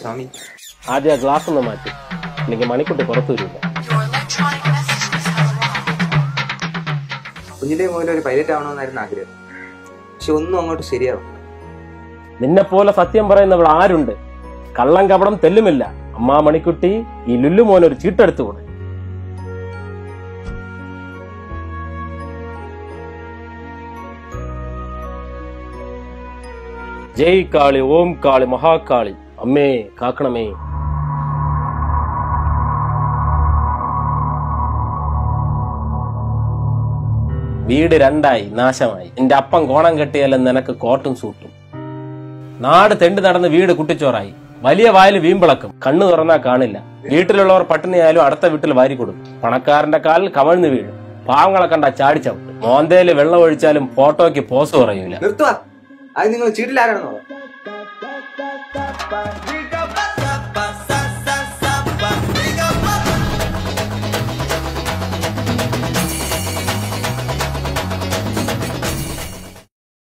സ്വാമി ആദ്യം ആ ഗ്ലാസ് ഒന്ന് മാറ്റി എനിക്ക് മണിക്കുട്ടി പുറത്തു വരില്ല Your electronic messages have arrived. കുഞ്ഞിലെ മുതൽ ഒരു പൈലറ്റ് ആവണമെന്നായിരുന്നു ആഗ്രഹം പക്ഷെ ഒന്നും അങ്ങോട്ട് ശരിയാവും നിന്നെ പോലെ സത്യം പറയുന്നവൾ ആരുണ്ട് കള്ളം കപടം തെല്ലുമില്ല അമ്മാ മണിക്കുട്ടി ഈ ലുല്ലു മോൻ ഒരു ചീട്ടെടുത്തു കൊടു ജയ് കാളി ഓം കാളി മഹാകാളി അമ്മേ കാക്കണമേ വീട് രണ്ടായി നാശമായി എന്റെ അപ്പം കോണം കെട്ടിയാലും നിനക്ക് കോട്ടും സൂട്ടും നാട് തെണ്ടി നടന്ന് വീട് കുട്ടിച്ചോറായി വലിയ വായിൽ വീമ്പിളക്കും കണ്ണു തുറന്നാ കാണില്ല വീട്ടിലുള്ളവർ പട്ടിണിയായാലും അടുത്ത വീട്ടിൽ വാരി കൊടുക്കും പണക്കാരന്റെ കാലിൽ കമഴ്ന്നു വീഴും പാവങ്ങളെ കണ്ട ചാടി ചവിട്ടും മോന്തയില് വെള്ളം ഒഴിച്ചാലും ഫോട്ടോയ്ക്ക് പോസ് പറയൂല നിർത്തുക അത് നിങ്ങൾ ചീട്ടിലാരാണെന്നോ Bye.